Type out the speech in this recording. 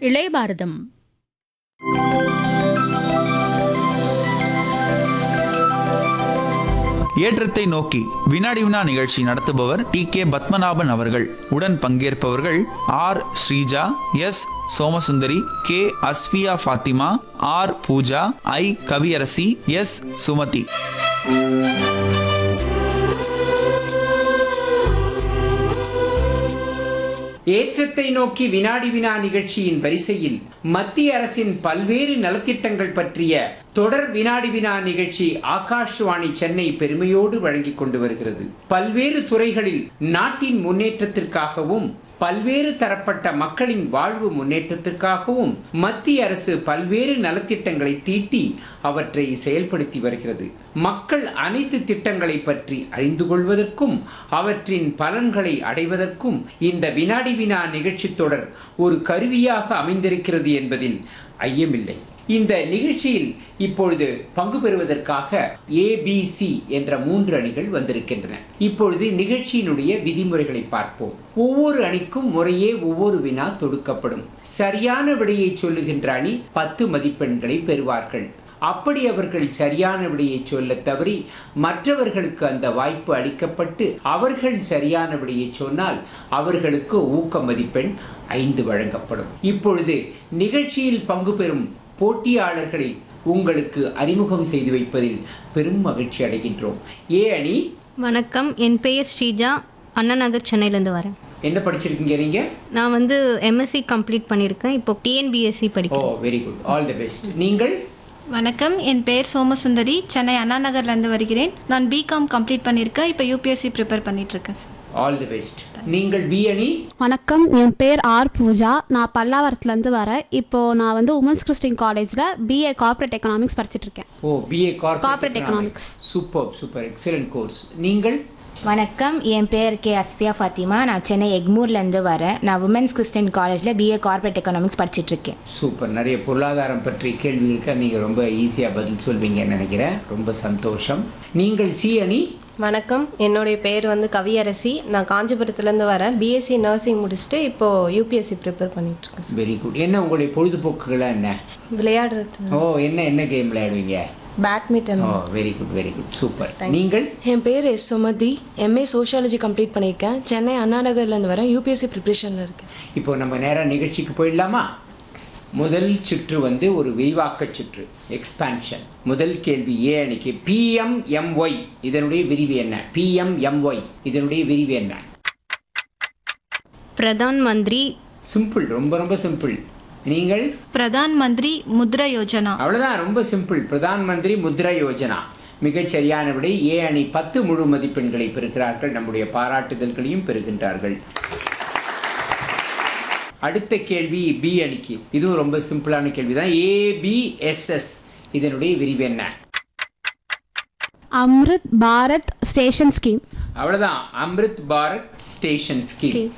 இளைய பாரதம் ஏற்றத்தை நோக்கி வினாடி வினா நிகழ்ச்சி நடத்துபவர் டி கே பத்மநாபன் அவர்கள் உடன் பங்கேற்பவர்கள் R Sreeja S Somasundari K Asfiya Fathima R Pooja I Kaviyarasi S Sumathi ஏற்றத்தை நோக்கி வினாடி வினா நிகழ்ச்சியின் வரிசையில் மத்திய அரசின் பல்வேறு நலத்திட்டங்கள் பற்றிய தொடர் வினாடி வினா நிகழ்ச்சி ஆகாஷ்வாணி சென்னை பெருமையோடு வழங்கிக் கொண்டு வருகிறது பல்வேறு துறைகளில் நாட்டின் முன்னேற்றத்திற்காகவும் பல்வேறு தரப்பட்ட மக்களின் வாழ்வு முன்னேற்றத்திற்காகவும் மத்திய அரசு பல்வேறு நலத்திட்டங்களை தீட்டி அவற்றை செயல்படுத்தி வருகிறது மக்கள் அனைத்து திட்டங்களை பற்றி அறிந்து கொள்வதற்கும் அவற்றின் பலன்களை அடைவதற்கும் இந்த வினாடி வினா நிகழ்ச்சி தொடர் ஒரு கருவியாக அமைந்திருக்கிறது என்பதில் ஐயமில்லை இந்த நிகழ்ச்சியில் இப்பொழுது பங்கு பெறுவதற்காக ஏபிசி என்ற மூன்று அணிகள் வந்திருக்கின்றன இப்பொழுது நிகழ்ச்சியினுடைய விதிமுறைகளை பார்ப்போம் ஒவ்வொரு அணிக்கும் முறையே ஒவ்வொரு வினா தொடுக்கப்படும் சரியான விடையை சொல்லுகின்ற அணி பத்து மதிப்பெண்களை பெறுவார்கள் அப்படி அவர்கள் சரியான விடையை சொல்ல தவறி மற்றவர்களுக்கு அந்த வாய்ப்பு அளிக்கப்பட்டு அவர்கள் சரியான விடையை சொன்னால் அவர்களுக்கு ஊக்க மதிப்பெண் ஐந்து வழங்கப்படும் இப்பொழுது நிகழ்ச்சியில் பங்கு பெறும் போட்டியாளர்களை உங்களுக்கு அறிமுகம் செய்து வைப்பதில் பெரும் மகிழ்ச்சி அடைகின்றோம் ஏ அணி வணக்கம் என் பெயர் ஸ்ரீஜா அண்ணா நகர் சென்னையிலேருந்து வரேன் என்ன படிச்சிருக்கீங்க நீங்க நான் வந்து எம்எஸ்சி கம்ப்ளீட் பண்ணியிருக்கேன் இப்போ டிஎன்பிஎஸ்சி ஓ படிக்கிறேன் very good all the best நீங்கள் வணக்கம் என் பெயர் சோமசுந்தரி சென்னை அண்ணா நகர்லேருந்து வருகிறேன் நான் பிகாம் கம்ப்ளீட் பண்ணியிருக்கேன் இப்போ யூபிஎஸ்சி ப்ரிப்பேர் பண்ணிட்டு இருக்கேன் ஆல் தி பெஸ்ட் நீங்கள் பி அணி வணக்கம் என் பேர் ஆர் பூஜா நான் பல்லாவரத்துலேருந்து வரேன் இப்போது நான் வந்து உமன்ஸ் கிறிஸ்டின் காலேஜில் பிஏ கார்ப்பரேட் எக்கனாமிக்ஸ் படிச்சுட்டு இருக்கேன் oh BA Corporate corporate Economics. Economics super super excellent course நீங்கள் வணக்கம் என் பேர் கே அஸ்பியா ஃபாத்திமா நான் சென்னை எக்மூர்லேருந்து வரேன் நான் உமன்ஸ் கிறிஸ்டியன் காலேஜில் பிஏ கார்ப்பரேட் எக்கனாமிக்ஸ் படிச்சிட்டு இருக்கேன் சூப்பர் நிறைய பொருளாதாரம் பற்றிய கேள்விகளுக்கு நீங்கள் ரொம்ப ஈஸியாக பதில் சொல்வீங்கன்னு நினைக்கிறேன் ரொம்ப சந்தோஷம் நீங்கள் சி அணி வணக்கம் என்னுடைய பேர் வந்து கவியரசி நான் காஞ்சிபுரத்துலேருந்து வரேன் பிஎஸ்சி நர்சிங் முடிச்சுட்டு இப்போது யூபிஎஸ்சி ப்ரிப்பேர் பண்ணிட்டு இருக்கேன் வெரி குட் என்ன உங்களுடைய பொழுதுபோக்குகளாக என்ன விளையாடுறது ஓ என்ன என்ன கேம் விளையாடுவீங்க badminton oh very good very good super நீங்கள் என் பேர் S Sumathi MA sociology complete பண்ணியிருக்கேன் சென்னை அண்ணா நகர்லேருந்து வரேன் யூபிஎஸ்சி ப்ரிப்ரேஷனில் இருக்கேன் இப்போ நம்ம நேராக நிகழ்ச்சிக்கு போயிடலாமா முதல் சுற்று வந்து ஒரு விரிவாக்க சுற்று எக்ஸ்பான்ஷன் முதல் கேள்வி ஏ அணிக்கு பிஎம்எம்ஒய் இதனுடைய விரிவு என்ன பிஎம்எம்ஒய் இதனுடைய விரிவு என்ன பிரதான் மந்திரி சிம்பிள் ரொம்ப ரொம்ப சிம்பிள் நீங்கள் பிரதான் மந்திரி முத்ரா யோஜனா அவ்வளோதான் ரொம்ப சிம்பிள் பிரதான் மந்திரி முத்ரா யோஜனா மிகச் சரியான விடை ஏ அணி பத்து முழு மதிப்பெண்களை பெறுகிறார்கள் நம்முடைய பாராட்டுதல்களையும் பெறுகின்றார்கள் அடுத்த கேள்வி பி அணிக்கு இதுவும் ரொம்ப சிம்பிளான கேள்வி தான் ஏபிஎஸ்எஸ் இதனுடைய விரிவு என்ன அம்ருத் பாரத் ஸ்டேஷன் ஸ்கீம் அவ்வளோதான் அம்ரித் பாரத் ஸ்டேஷன் ஸ்கீம்